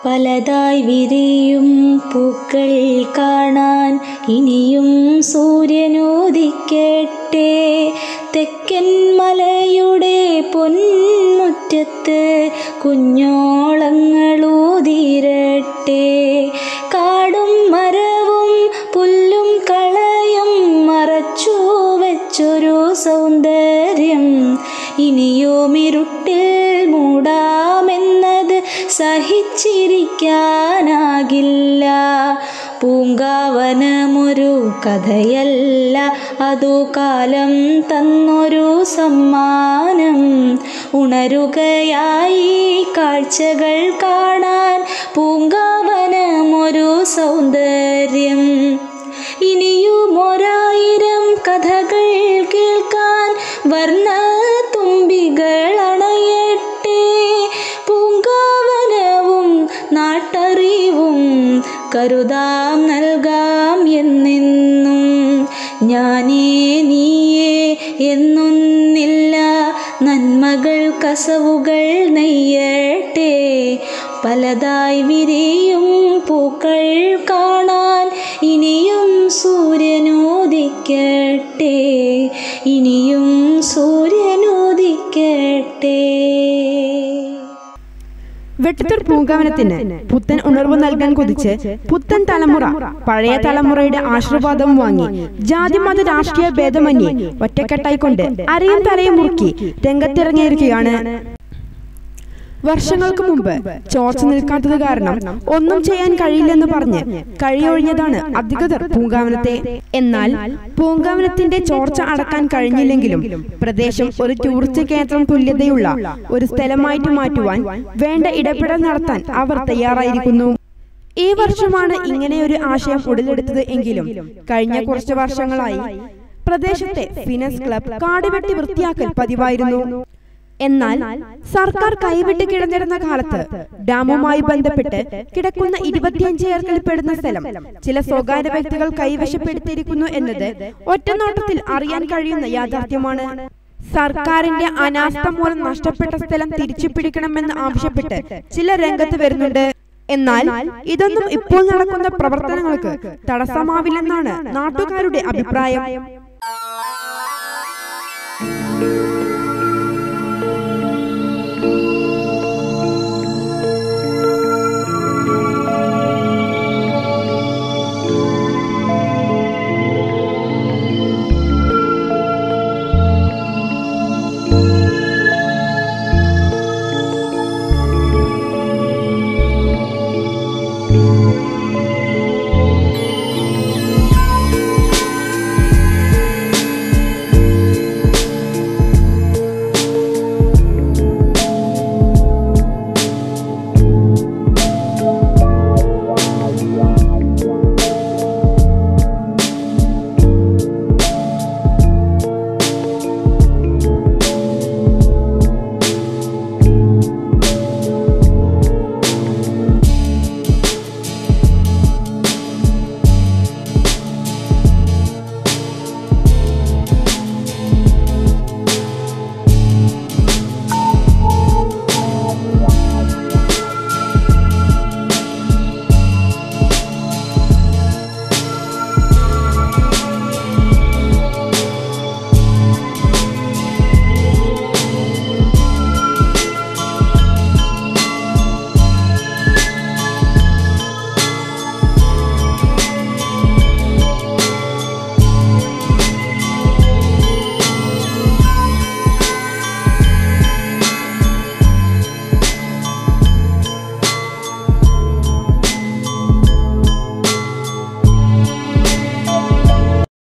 പലതായി വിരിയും പൂക്കൾ കാണാൻ ഇനിയും സൂര്യനോദിക്കട്ടെ തെക്കൻ മലയുടെ പൊന്മുറ്റത്ത് കുഞ്ഞോളങ്ങളൂതിരട്ടെ കാടും മരവും പുല്ലും കളയും മറച്ചു വെച്ചൊരു സൗന്ദര്യം ഇനിയും ഇരുട്ടിൽ മൂടാമെന്നത് സഹിച്ചിരിക്കാനാകില്ല പൂങ്കാവനമൊരു കഥയല്ല അതു കാലം തന്നൊരു സമ്മാനം ഉണരുകയായി കാഴ്ചകൾ കാണാൻ പൂങ്കാവനമൊരു സൗന്ദര്യം ഇനിയും ഒരായിരം കഥകൾ കേൾക്കാൻ വർണ്ണ തുമ്പികൾ അണയട്ടെ പൂങ്കാവനവും നാട്ടറിവും കരുതാം നൽകാം എന്നെന്നും ഞാനേ നീയേ എന്നൊന്നില്ല നന്മകൾ കസവുകൾ നെയ്യട്ടെ പലതായി വിരിയും പൂക്കൾ കാണാൻ ഇനിയും സൂര്യനോദിക്കട്ടെ ഇനിയും സൂര്യനോദിക്കട്ടെ വെട്ടത്തൂർ പൂങ്കാവനത്തിന് പുത്തൻ ഉണർവ് നൽകാൻ കൊതിച്ച് പുത്തൻ തലമുറ പഴയ തലമുറയുടെ ആശീർവാദം വാങ്ങി ജാതിമത രാഷ്ട്രീയ ഭേദമന്യേ ഒറ്റക്കെട്ടായിക്കൊണ്ട് അരയും തലയും മുറുക്കി രംഗത്തിറങ്ങിയിരിക്കുകയാണ് വർഷങ്ങൾക്ക് മുമ്പ് ചോർച്ച നിൽക്കാത്തത് കാരണം ഒന്നും ചെയ്യാൻ കഴിയില്ലെന്ന് പറഞ്ഞ് കഴിയൊഴിഞ്ഞതാണ് അധികൃതർ പൂങ്കാവനത്തെ എന്നാൽ പൂങ്കാവനത്തിന്റെ ചോർച്ച അടക്കാൻ കഴിഞ്ഞില്ലെങ്കിലും പ്രദേശം ഒരു ടൂറിസ്റ്റ് കേന്ദ്രം തുല്യതയുള്ള ഒരു സ്ഥലമായിട്ട് മാറ്റുവാൻ വേണ്ട ഇടപെടൽ നടത്താൻ അവർ തയ്യാറായിരിക്കുന്നു ഈ വർഷമാണ് ഇങ്ങനെയൊരു ആശയം ഉടലെടുത്തത് എങ്കിലും കഴിഞ്ഞ കുറച്ച് വർഷങ്ങളായി പ്രദേശത്തെ ഫിനസ് ക്ലബ് കാടുവെട്ടി വൃത്തിയാക്കൽ പതിവായിരുന്നു എന്നാൽ സർക്കാർ കൈവിട്ട് കിടന്നിരുന്ന കാലത്ത് ഡാമുമായി ബന്ധപ്പെട്ട് കിടക്കുന്ന ഇരുപത്തിയഞ്ച് ഏക്കറിൽ പെടുന്ന സ്ഥലം ചില സ്വകാര്യ വ്യക്തികൾ കൈവശപ്പെടുത്തിയിരിക്കുന്നു എന്നത് ഒറ്റനോട്ടത്തിൽ അറിയാൻ കഴിയുന്ന യാഥാർത്ഥ്യമാണ് സർക്കാരിന്റെ അനാസ്ഥ മൂലം നഷ്ടപ്പെട്ട സ്ഥലം തിരിച്ചു പിടിക്കണമെന്ന് ആവശ്യപ്പെട്ട് ചില രംഗത്ത് വരുന്നുണ്ട് എന്നാൽ ഇതൊന്നും ഇപ്പോൾ നടക്കുന്ന പ്രവർത്തനങ്ങൾക്ക് തടസ്സമാവില്ലെന്നാണ് നാട്ടുകാരുടെ അഭിപ്രായം